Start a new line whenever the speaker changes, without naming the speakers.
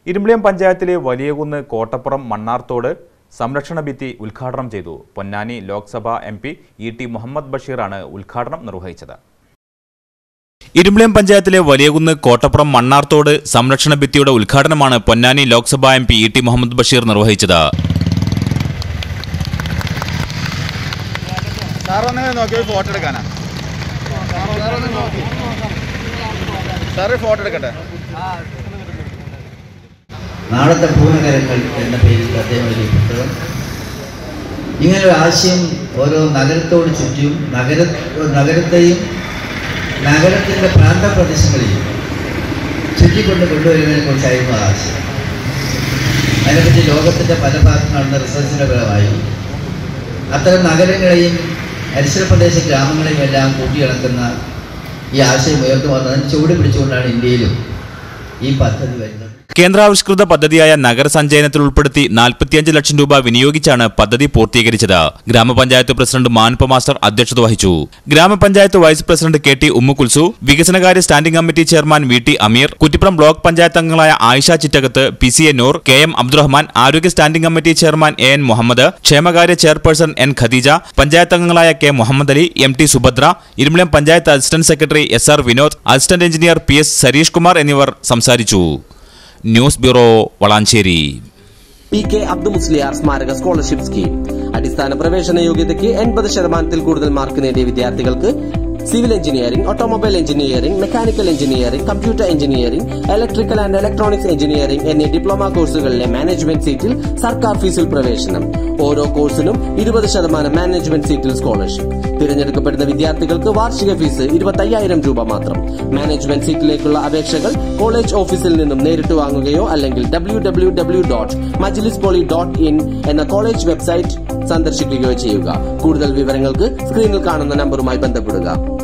ഇരുമ്പിളിയം പഞ്ചായത്തിലെ വലിയകുന്ന് കോട്ടപ്പുറം മണ്ണാർത്തോട് സംരക്ഷണ ഭിത്തി ഉദ്ഘാടനം ചെയ്തു Ponnani Lok Sabha M P E T Muhammad ബഷീറാണ് ഉദ്ഘാടനം നിർവഹിച്ചത് ഇരുമ്പിളിയം പഞ്ചായത്തിലെ വലിയകുന്ന് കോട്ടപ്പുറം മണ്ണാർത്തോട് സംരക്ഷണ ഭിത്തിയുടെ ഉദ്ഘാടനമാണ് Ponnani Lok Sabha M P E T Muhammad Basheer നിർവഹിച്ചത്
സാർ ഒന്ന് നോക്കി ഒരു ഫോട്ടോ എടുക്കാനാ സാറ് ഫോട്ടോ എടുക്കട്ടെ
നാളത്തെ ഭൂനഗരങ്ങൾ എന്ന പേരിൽ അദ്ദേഹം ഒരു പുസ്തകം ഇങ്ങനെ ഒരു ആശയം ഓരോ നഗരത്തോട് ചുറ്റും നഗര നഗരത്തെയും നഗരത്തിൻ്റെ പ്രാന്തപ്രദേശങ്ങളെയും ചുറ്റിക്കൊണ്ട് കൊണ്ടുവരുന്നതിനെ കുറിച്ചായിരുന്നു ആ ആശയം അതിനെപ്പറ്റി ലോകത്തിൻ്റെ പല ഭാഗത്ത് നടന്ന റിസർച്ചിൻ്റെ ഫലമായി അത്തരം നഗരങ്ങളെയും അരിശല പ്രദേശ ഗ്രാമങ്ങളെയും എല്ലാം കൂട്ടിയിണക്കുന്ന ഈ ആശയം ഉയർന്നു വന്നതിന് ചുവട് പിടിച്ചുകൊണ്ടാണ് ഇന്ത്യയിലും ഈ പദ്ധതി വരുന്നത്
കേന്ദ്രാവിഷ്കൃത പദ്ധതിയായ നഗരസഞ്ചയനത്തിൽ ഉൾപ്പെടുത്തി നാൽപ്പത്തിയഞ്ച് ലക്ഷം രൂപ വിനിയോഗിച്ചാണ് പദ്ധതി പൂർത്തീകരിച്ചത് ഗ്രാമപഞ്ചായത്ത് പ്രസിഡന്റ് മാൻപ മാസ്റ്റർ അധ്യക്ഷത വഹിച്ചു ഗ്രാമപഞ്ചായത്ത് vice president K T Ummukulsu വികസനകാര്യ standing committee chairman V T Ameer Kuttippuram block panchayat അംഗങ്ങളായ Ayisha Chittakath P C A Noor K M Abdurahman ആരോഗ്യ standing committee chairman A N Muhammad ക്ഷേമകാര്യ ചെയർപേഴ്സൺ എൻ ഖദീജ പഞ്ചായത്ത് അംഗങ്ങളായ K Muhammad Ali M T Subhadra Irumalam panchayat assistant secretary S R Vinod assistant engineer P S Sareesh Kumar എന്നിവർ സംസാരിച്ചു news bureau Valanchery
P K Abdu Musliyar സ്മാരക scholarship scheme അടിസ്ഥാന പ്രവേശന യോഗ്യതയ്ക്ക് എൺപത് ശതമാനത്തിൽ കൂടുതൽ മാർക്ക് നേടിയ വിദ്യാർത്ഥികൾക്ക് civil engineering automobile engineering mechanical engineering computer engineering electrical and electronics engineering എന്നീ ഡിപ്ലോമ കോഴ്സുകളിലെ മാനേജ്മെന്റ് സീറ്റിൽ സർക്കാർ ഫീസിൽ പ്രവേശനം ഓരോ കോഴ്സിനും ഇരുപത് ശതമാനം മാനേജ്മെന്റ് സീറ്റിൽ സ്കോളർഷിപ്പ് തിരഞ്ഞെടുക്കപ്പെടുന്ന വിദ്യാർത്ഥികൾക്ക് വാർഷിക ഫീസ് ഇരുപത്തയ്യായിരം രൂപ മാത്രം മാനേജ്മെന്റ് സീറ്റിലേക്കുള്ള അപേക്ഷകൾ കോളേജ് ഓഫീസിൽ നിന്നും നേരിട്ട് വാങ്ങുകയോ അല്ലെങ്കിൽ W W W dot Majlis poly dot in എന്ന കോളേജ് വെബ്സൈറ്റ് സന്ദർശിക്കുകയോ ചെയ്യുക കൂടുതൽ വിവരങ്ങൾക്ക് സ്ക്രീനിൽ കാണുന്ന നമ്പറുമായി ബന്ധപ്പെടുക